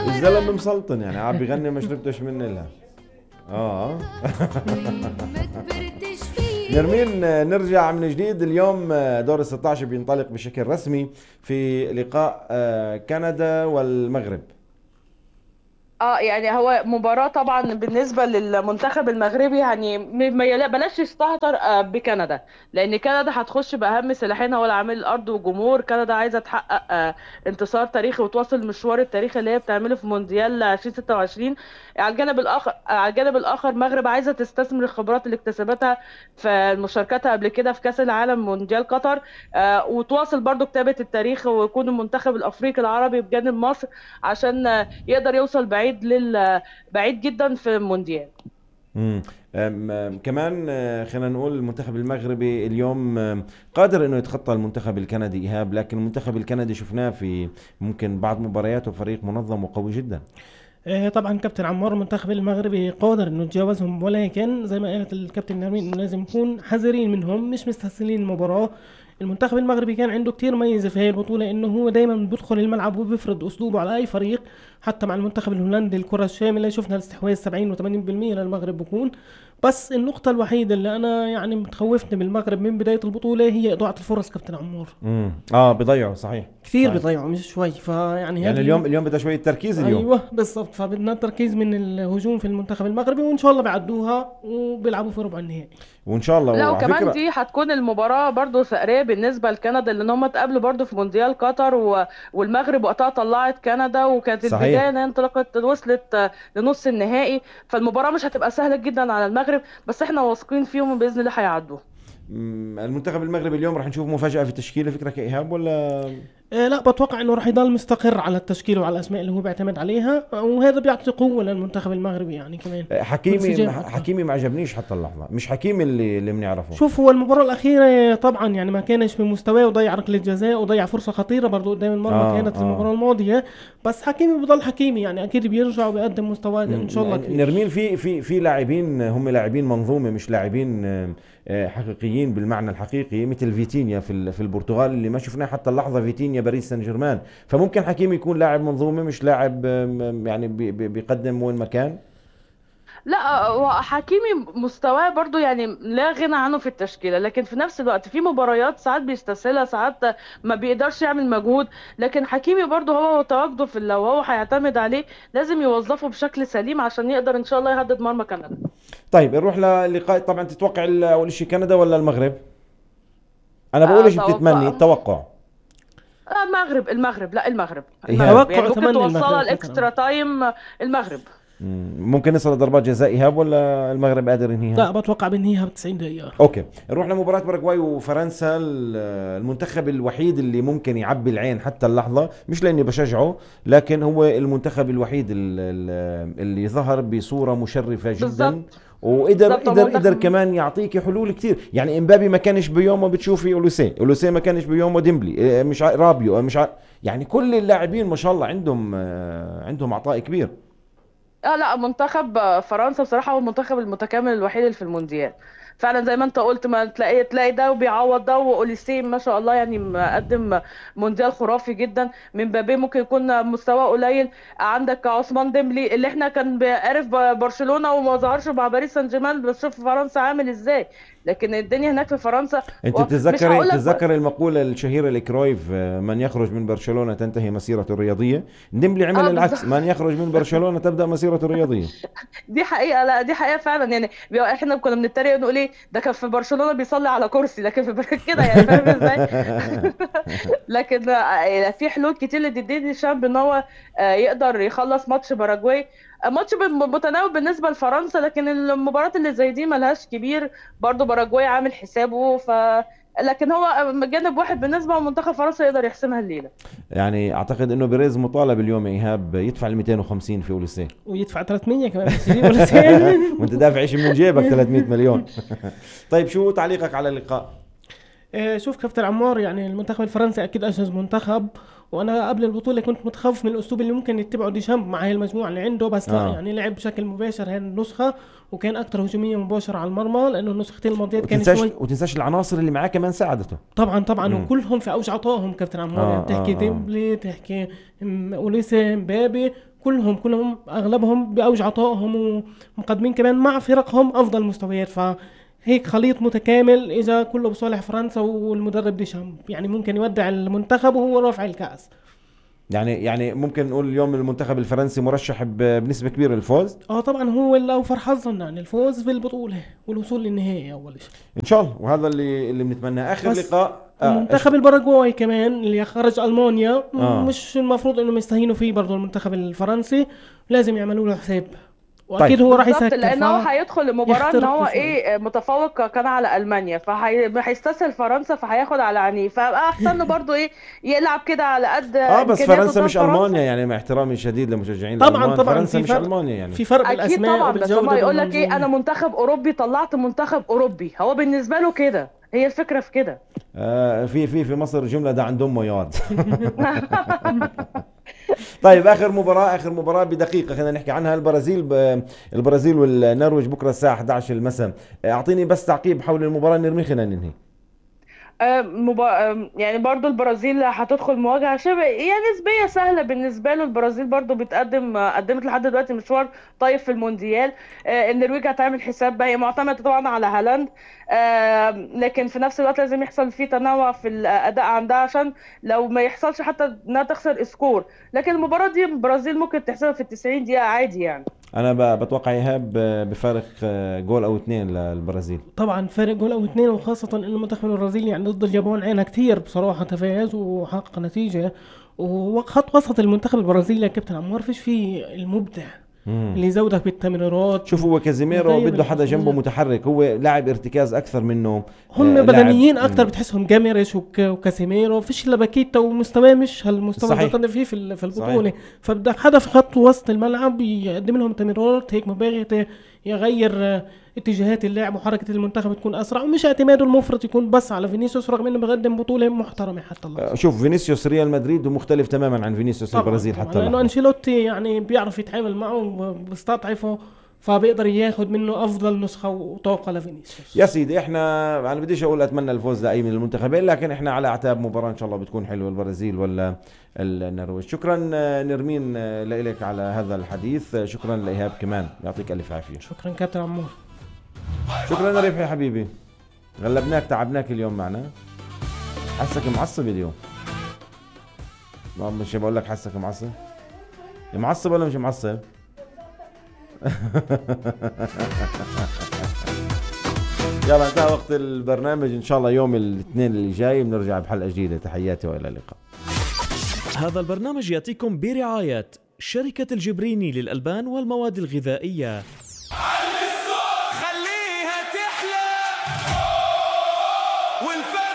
الزلمه مسلطن يعني عم بيغني ما شربتش من لها اه ما كبرتش فيه نرمين آه، نرجع من جديد اليوم آه، دور ال 16 بينطلق بشكل رسمي في لقاء آه، كندا والمغرب اه يعني هو مباراة طبعا بالنسبة للمنتخب المغربي يعني م- ما يلا- بلاش يستهتر آه، بكندا لأن كندا هتخش بأهم سلاحين هو العامل الأرض والجمهور كندا عايزة تحقق آه، انتصار تاريخي وتواصل المشوار التاريخي اللي هي بتعمله في مونديال 2026 على الجانب الآخر على الجانب الآخر المغرب عايزة تستثمر الخبرات اللي اكتسبتها في مشاركتها قبل كده في كأس العالم مونديال قطر آه، وتواصل برضو كتابة التاريخ ويكون المنتخب الأفريقي العربي بجانب مصر عشان آه، يقدر يوصل بعيد لل بعيد جدا في المونديال مم. أم، أم، كمان آه، خلينا نقول المنتخب المغربي اليوم آم، قادر انه يتخطى المنتخب الكندي ايهاب لكن المنتخب الكندي شفناه في ممكن بعض مبارياته فريق منظم وقوي جدا آه، طبعا كابتن عمار المنتخب المغربي قادر انه يتجاوزهم ولكن زي ما قالت الكابتن نرمين إنه لازم نكون حذرين منهم مش مستسهلين المباراة المنتخب المغربي كان عنده كتير ميزة في هذه البطولة انه هو دايما بيدخل الملعب وبيفرض اسلوبه على اي فريق حتى مع المنتخب الهولندي الكرة الشاملة شفنا الاستحواذ 70 و80% للمغرب بيكون بس النقطة الوحيدة اللي انا يعني بتخوفني بالمغرب من بداية البطولة هي اضاعة الفرص كابتن عمار مم. اه بيضيعوا صحيح كثير صحيح. بيضيعوا مش شوي فيعني يعني هذه- اليوم اليوم بدها شويه تركيز اليوم ايوه بالضبط فبدنا التركيز من الهجوم في المنتخب المغربي وان شاء الله بيعدوها وبيلعبوا في ربع النهائي وان شاء الله لا وعلى وكمان فكره دي هتكون المباراة برضو ثأرية بالنسبة لكندا لأن هم اتقابلوا برضو في مونديال قطر و... والمغرب وقتها طلعت كندا وكانت صحيح. البداية إن هي انطلقت وصلت آه، لنص النهائي فالمباراة مش هتبقى سهلة جدا على المغرب بس احنا واثقين فيهم بإذن الله هيعدوا مم، المنتخب المغربي اليوم راح نشوف مفاجاه في التشكيله فكرك يا ايهاب ولا آه لا بتوقع انه راح يضل مستقر على التشكيل وعلى الاسماء اللي هو بيعتمد عليها وهذا بيعطي قوه للمنتخب المغربي يعني كمان حكيمي انسجام ما- أكثر. حكيمي ما عجبنيش حتى اللحظه مش حكيمي اللي اللي بنعرفه شوف هو المباراة الأخيرة طبعا يعني ما كانش بمستواه وضيع ركلة جزاء وضيع فرصة خطيرة برضو قدام المرمى آه، كانت آه. المباراة الماضية بس حكيمي بضل حكيمي يعني أكيد بيرجع وبيقدم مستواه إن شاء الله كبير. نرمين في في في لاعبين هم لاعبين منظومه مش لاعبين آه، آه، حقيقيين بالمعنى الحقيقي مثل فيتينيا في ال- في البرتغال اللي ما شفناه حتى اللحظه فيتينيا باريس سان جيرمان فممكن حكيمي يكون لاعب منظومه مش لاعب آم، يعني بي- بي- بيقدم وين ما كان لا هو حكيمي مستواه برضو يعني لا غنى عنه في التشكيلة لكن في نفس الوقت في مباريات ساعات بيستسهلها ساعات ما بيقدرش يعمل مجهود لكن حكيمي برضو هو تواجده في لو هو هيعتمد عليه لازم يوظفه بشكل سليم عشان يقدر ان شاء الله يهدد مرمى كندا طيب نروح للقاء طبعا تتوقع ال- اول شيء كندا ولا المغرب انا بقول آه، ايش توقع. بتتمني التوقع آه، المغرب المغرب لا المغرب إيهاب. المغرب توقع يعني ممكن أتمنى توصلها المغرب الاكسترا تايم آه، المغرب مم، ممكن نصل لضربات جزاء ايهاب ولا المغرب قادر ينهيها لا بتوقع بنهيها ب 90 دقيقة اوكي نروح لمباراة باراغواي وفرنسا ال- المنتخب الوحيد اللي ممكن يعبي العين حتى اللحظة مش لاني بشجعه لكن هو المنتخب الوحيد ال- ال- اللي ظهر بصورة مشرفة جدا بالظبط. وقدر بالظبط، قدر المنتخب- قدر كمان يعطيك حلول كتير يعني امبابي ما كانش بيومه بتشوفي اولوسي اولوسي ما كانش بيومه ديمبلي إيه، مش ع- رابيو مش ع... يعني كل اللاعبين ما شاء الله عندهم آه، عندهم عطاء كبير اه لا منتخب آه، فرنسا بصراحة هو المنتخب المتكامل الوحيد اللي في المونديال فعلا زي ما انت قلت ما تلاقي تلاقي ده وبيعوض ده واوليسيه ما شاء الله يعني مقدم مونديال خرافي جدا من مبابي ممكن يكون مستواه قليل عندك عثمان ديمبلي اللي احنا كان بيعرف ب- برشلونة وما ظهرش مع باريس سان جيرمان بس شوف فرنسا عامل ازاي لكن الدنيا هناك في فرنسا انت و- مش تتذكري هقول لك- تتذكري المقوله الشهيره لكرويف آه، من يخرج من برشلونه تنتهي مسيرته الرياضيه ديمبلي عمل آه، العكس بالظبط. من يخرج من برشلونه تبدا مسيرته الرياضيه دي حقيقة لا دي حقيقة فعلا يعني بي- احنا كنا بنتريق نقول ايه ده كان في برشلونة بيصلي على كرسي لكن في بر- كده يعني فاهم ازاي لكن آه، في حلول كتير لديدي شاب ان هو آه، يقدر يخلص ماتش باراجواي آه، ماتش ب- متناول بالنسبة لفرنسا لكن المباريات اللي زي دي ملهاش كبير برضو باراجواي عامل حسابه ف لكن هو جانب واحد بالنسبة لمنتخب فرنسا يقدر يحسمها الليلة يعني اعتقد انه بيريز مطالب اليوم ايهاب يدفع ال 250 في اوليسيه ويدفع 300 كمان بس يجيب ولا سين. وانت دافع شيء من جيبك 300 مليون طيب شو تعليقك على اللقاء آه، شوف كابتن عمار يعني المنتخب الفرنسي اكيد اشهر منتخب وانا قبل البطوله كنت متخوف من الاسلوب اللي ممكن يتبعه ديشامب مع هاي المجموعه اللي عنده بس لا آه. يعني لعب بشكل مباشر هاي النسخه وكان اكثر هجوميه مباشره على المرمى لانه النسختين الماضيات كان وتنساش شوي وتنساش العناصر اللي معاه كمان ساعدته طبعا طبعا مم. وكلهم في اوج عطائهم كابتن عمار آه، يعني تحكي آه، آه. ديمبلي تحكي م- اوليسي مبابي كلهم كلهم اغلبهم باوج عطائهم ومقدمين كمان مع فرقهم افضل مستويات فهيك خليط متكامل اذا كله بصالح فرنسا والمدرب ديشام يعني ممكن يودع المنتخب وهو رافع الكاس يعني يعني ممكن نقول اليوم المنتخب الفرنسي مرشح ب- بنسبه كبيره للفوز اه طبعا هو الاوفر حظا يعني الفوز في البطوله والوصول للنهائي اول شيء ان شاء الله وهذا اللي اللي بنتمناه اخر بس لقاء آه، المنتخب الباراغواي كمان اللي خرج المانيا آه. مش المفروض انهم يستهينوا فيه برضه المنتخب الفرنسي لازم يعملوا له حساب واكيد طيب. هو راح بالظبط يسكر لان هو ف- هيدخل المباراه ان يخترق هو شوية. ايه متفوق كان على المانيا فهيستسهل فرنسا فهياخد على عينيه فاحسن له برضه ايه يلعب كده على قد اه بس إمكانياته فرنسا قدام مش المانيا يعني مع احترامي الشديد لمشجعين طبعاً- الألمان، طبعاً فرنسا في مش فرق. المانيا يعني في فرق اكيد بالاسماء طبعا بس وبالجوده هما يقول لك ايه وبالمنظومة. انا منتخب اوروبي طلعت منتخب اوروبي هو بالنسبه له كده هي الفكره في كده آه في في في مصر جمله ده عند امه ياض طيب اخر مباراه اخر مباراه بدقيقه خلينا نحكي عنها البرازيل ب... البرازيل والنرويج بكره الساعه 11 المساء اعطيني بس تعقيب حول المباراه نرمي خلينا ننهي آه، مبا... آه، يعني برضو البرازيل هتدخل مواجهة شبه يعني نسبية سهلة بالنسبة له البرازيل برضو بتقدم آه، قدمت لحد دلوقتي مشوار طيب في المونديال آه، النرويج هتعمل حساب بقى هي معتمدة طبعا على هالاند آه، لكن في نفس الوقت لازم يحصل فيه تنوع في الأداء عندها عشان لو ما يحصلش حتى انها تخسر سكور لكن المباراة دي البرازيل ممكن تحسبها في التسعين دقيقة عادي يعني انا ب... بتوقع ايهاب بفارق آه، جول او اثنين للبرازيل طبعا فارق جول او اثنين وخاصة ان المنتخب البرازيلي يعني ضد اليابان عينها كتير بصراحة تفاز وحقق نتيجة وخط وسط المنتخب البرازيلي يا كابتن عمار فيش فيه المبدع مم. اللي يزودك بالتمريرات شوف هو كازيميرو يغير بده حدا جنبه الخصوصية. متحرك هو لاعب ارتكاز اكثر منه هم آه، بدنيين لاعب- اكتر بتحسهم جاميرش وك- وكاسيميرو فيش الا باكيتا ومستواه مش هالمستوى اللي صحيح. بيقدم فيه في ال- في البطوله فبدك حدا في خط وسط الملعب يقدم لهم تمريرات هيك مباغته يغير آه، اتجاهات اللعب وحركه المنتخب تكون اسرع ومش اعتماده المفرط يكون بس على فينيسيوس رغم انه بيقدم بطوله محترمه حتى الله آه، شوف فينيسيوس ريال مدريد ومختلف تماما عن فينيسيوس البرازيل طبعاً حتى لانه اللحظة. انشيلوتي يعني بيعرف يتعامل معه وبيستضعفه فبيقدر ياخذ منه افضل نسخه وطاقه لفينيسيوس يا سيدي احنا انا بديش اقول اتمنى الفوز لاي من المنتخبين لكن احنا على اعتاب مباراه ان شاء الله بتكون حلوه البرازيل ولا النرويج شكرا آه، نرمين آه، لك على هذا الحديث آه، شكرا لايهاب كمان يعطيك الف عافيه شكرا كابتن عمور شكرا ربحي يا حبيبي غلبناك تعبناك اليوم معنا حسك معصب اليوم ما مش بقول لك حسك معصب معصب ولا مش معصب يلا انتهى وقت البرنامج ان شاء الله يوم الاثنين اللي جاي بنرجع بحلقه جديده تحياتي والى اللقاء هذا البرنامج ياتيكم برعاية شركة الجبريني للألبان والمواد الغذائية